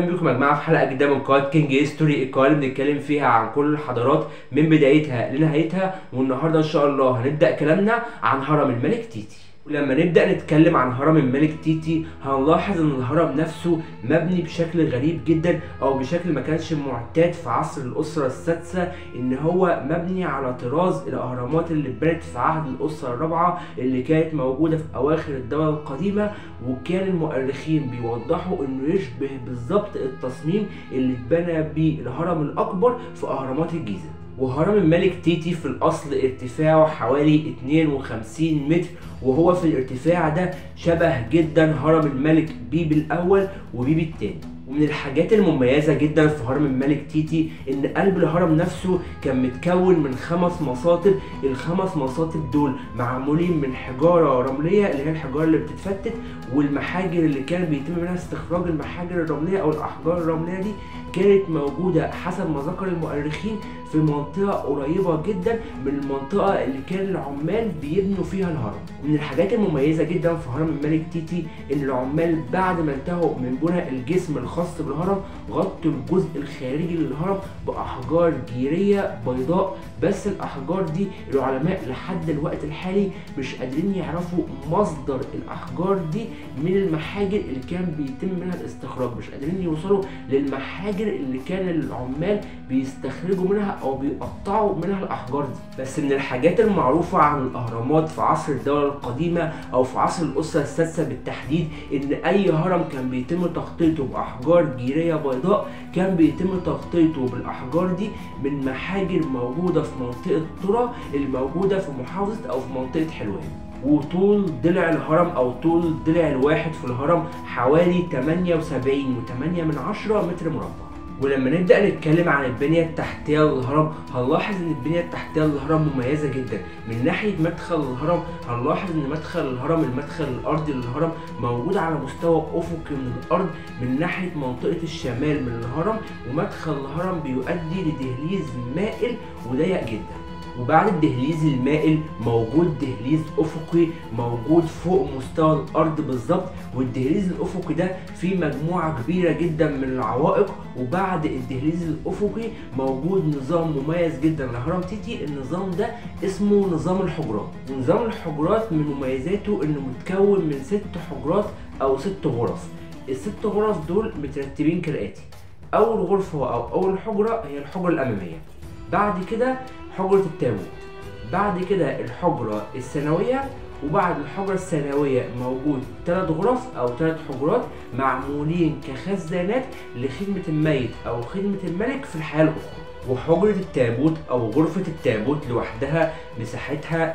بكم يا جماعه في حلقه جديده من قناه كينج هيستوري القناه اللي بنتكلم فيها عن كل الحضارات من بدايتها لنهايتها والنهارده ان شاء الله هنبدا كلامنا عن هرم الملك تيتي ولما نبدا نتكلم عن هرم الملك تيتي هنلاحظ ان الهرم نفسه مبني بشكل غريب جدا او بشكل ما كانش معتاد في عصر الاسره السادسه ان هو مبني على طراز الاهرامات اللي اتبنت في عهد الاسره الرابعه اللي كانت موجوده في اواخر الدوله القديمه وكان المؤرخين بيوضحوا انه يشبه بالظبط التصميم اللي اتبنى بيه الهرم الاكبر في اهرامات الجيزه وهرم الملك تيتي في الأصل ارتفاعه حوالي 52 متر وهو في الارتفاع ده شبه جدا هرم الملك بيبي الأول وبيبي التاني ومن الحاجات المميزة جدا في هرم الملك تيتي إن قلب الهرم نفسه كان متكون من خمس مساطب الخمس مساطب دول معمولين من حجارة رملية اللي هي الحجارة اللي بتتفتت والمحاجر اللي كان بيتم منها استخراج المحاجر الرملية أو الأحجار الرملية دي كانت موجودة حسب ما ذكر المؤرخين في منطقة قريبة جدا من المنطقة اللي كان العمال بيبنوا فيها الهرم من الحاجات المميزة جدا في هرم الملك تيتي ان العمال بعد ما انتهوا من بناء الجسم الخاص بالهرم غطوا الجزء الخارجي للهرم بأحجار جيرية بيضاء بس الأحجار دي العلماء لحد الوقت الحالي مش قادرين يعرفوا مصدر الأحجار دي من المحاجر اللي كان بيتم منها الاستخراج مش قادرين يوصلوا للمحاجر اللي كان العمال بيستخرجوا منها او بيقطعوا منها الاحجار دي بس من الحاجات المعروفه عن الاهرامات في عصر الدوله القديمه او في عصر الاسره السادسه بالتحديد ان اي هرم كان بيتم تغطيته باحجار جيريه بيضاء كان بيتم تغطيته بالاحجار دي من محاجر موجوده في منطقه ترى الموجوده في محافظه او في منطقه حلوان وطول ضلع الهرم او طول ضلع الواحد في الهرم حوالي 78 و8 من عشرة متر مربع ولما نبدا نتكلم عن البنيه التحتيه للهرم هنلاحظ ان البنيه التحتيه للهرم مميزه جدا من ناحيه مدخل الهرم هنلاحظ ان مدخل الهرم المدخل الارضي للهرم موجود على مستوى افقي من الارض من ناحيه منطقه الشمال من الهرم ومدخل الهرم بيؤدي لدهليز مائل وضيق جدا وبعد الدهليز المائل موجود دهليز افقي موجود فوق مستوى الارض بالظبط والدهليز الافقي ده فيه مجموعه كبيره جدا من العوائق وبعد الدهليز الافقي موجود نظام مميز جدا لهرم تيتي النظام ده اسمه نظام الحجرات ونظام الحجرات من مميزاته انه متكون من ست حجرات او ست غرف الست غرف دول مترتبين كالاتي اول غرفه او اول حجره هي الحجره الاماميه بعد كده حجرة التابوت بعد كده الحجرة الثانوية وبعد الحجرة الثانوية موجود ثلاث غرف أو ثلاث حجرات معمولين كخزانات لخدمة الميت أو خدمة الملك في الحياة الأخرى وحجرة التابوت أو غرفة التابوت لوحدها مساحتها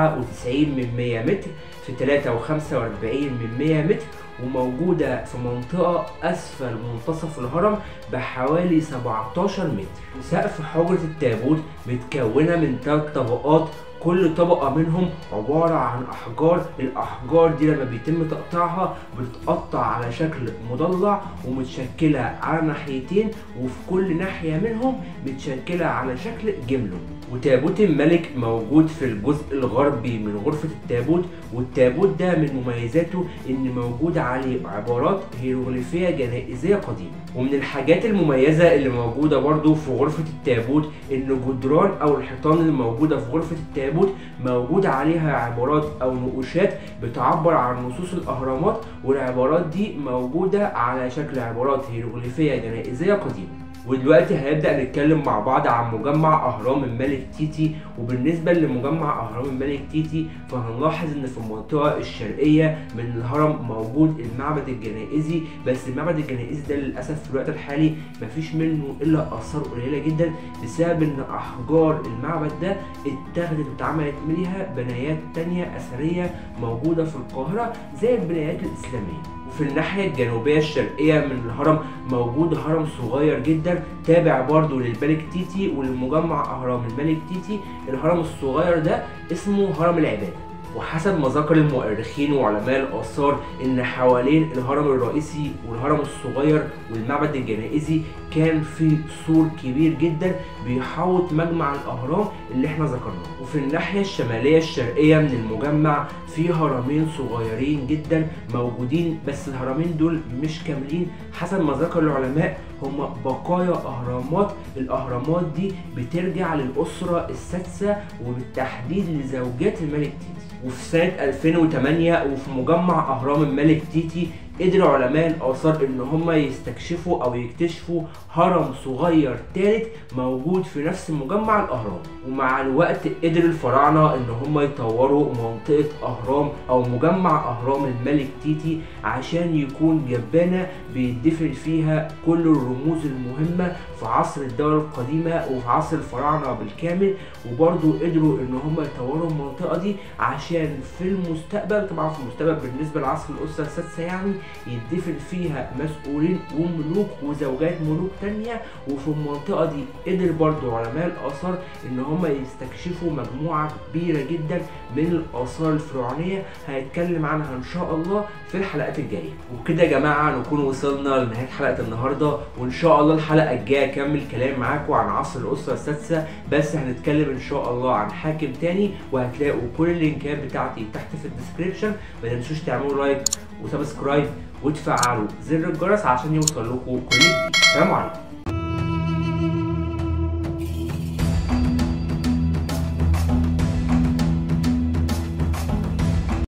97 من 100 متر في 3 و45 من 100 متر وموجودة في منطقة أسفل منتصف الهرم بحوالي 17 متر وسقف حجرة التابوت متكونة من ثلاث طبقات كل طبقة منهم عبارة عن أحجار الأحجار دي لما بيتم تقطيعها بتتقطع على شكل مضلع ومتشكلة على ناحيتين وفي كل ناحية منهم متشكلة على شكل جمله وتابوت الملك موجود في الجزء الغربي من غرفة التابوت والتابوت ده من مميزاته ان موجود عليه عبارات هيروغليفية جنائزية قديمة ومن الحاجات المميزة اللي موجودة برضو في غرفة التابوت ان جدران او الحيطان اللي موجودة في غرفة التابوت موجود عليها عبارات او نقوشات بتعبر عن نصوص الاهرامات والعبارات دي موجودة على شكل عبارات هيروغليفية جنائزية قديمة ودلوقتي هنبدأ نتكلم مع بعض عن مجمع أهرام الملك تيتي وبالنسبة لمجمع أهرام الملك تيتي فهنلاحظ إن في المنطقة الشرقية من الهرم موجود المعبد الجنائزي بس المعبد الجنائزي ده للأسف في الوقت الحالي مفيش منه إلا آثار قليلة جدا بسبب إن أحجار المعبد ده اتاخدت واتعملت منها بنايات تانية أثرية موجودة في القاهرة زي البنايات الإسلامية وفي الناحية الجنوبية الشرقية من الهرم موجود هرم صغير جدا تابع برضو للملك تيتي ولمجمع أهرام الملك تيتي الهرم الصغير ده اسمه هرم العبادة وحسب ما ذكر المؤرخين وعلماء الآثار إن حوالين الهرم الرئيسي والهرم الصغير والمعبد الجنائزي كان في سور كبير جدا بيحوط مجمع الأهرام اللي احنا ذكرناه وفي الناحية الشمالية الشرقية من المجمع في هرمين صغيرين جدا موجودين بس الهرمين دول مش كاملين حسب ما ذكر العلماء هم بقايا أهرامات الأهرامات دي بترجع للأسرة السادسة وبالتحديد لزوجات الملك تيتي وفي سنة 2008 وفي مجمع أهرام الملك تيتي قدر علماء الآثار إن هم يستكشفوا أو يكتشفوا هرم صغير تالت موجود في نفس مجمع الأهرام ومع الوقت قدر الفراعنة إن هم يطوروا منطقة أهرام أو مجمع أهرام الملك تيتي عشان يكون جبانة بيدفن فيها كل الرموز المهمة في عصر الدولة القديمة وفي عصر الفراعنة بالكامل وبرضه قدروا إن هم يطوروا المنطقة دي عشان في المستقبل طبعا في المستقبل بالنسبة لعصر الأسرة السادسة يعني يدفن فيها مسؤولين وملوك وزوجات ملوك تانية وفي المنطقة دي قدر برضو علماء الآثار إن هم يستكشفوا مجموعة كبيرة جدا من الآثار الفرعونية هنتكلم عنها إن شاء الله في الحلقات الجاية وبكده يا جماعة نكون وصلنا لنهاية حلقة النهاردة وإن شاء الله الحلقة الجاية أكمل كلام معاكم عن عصر الأسرة السادسة بس هنتكلم إن شاء الله عن حاكم تاني وهتلاقوا كل اللينكات بتاعتي تحت في الديسكريبشن ما تنسوش تعملوا لايك وسبسكرايب وتفعلوا زر الجرس عشان يوصل لكم كل جديد سلام عليكم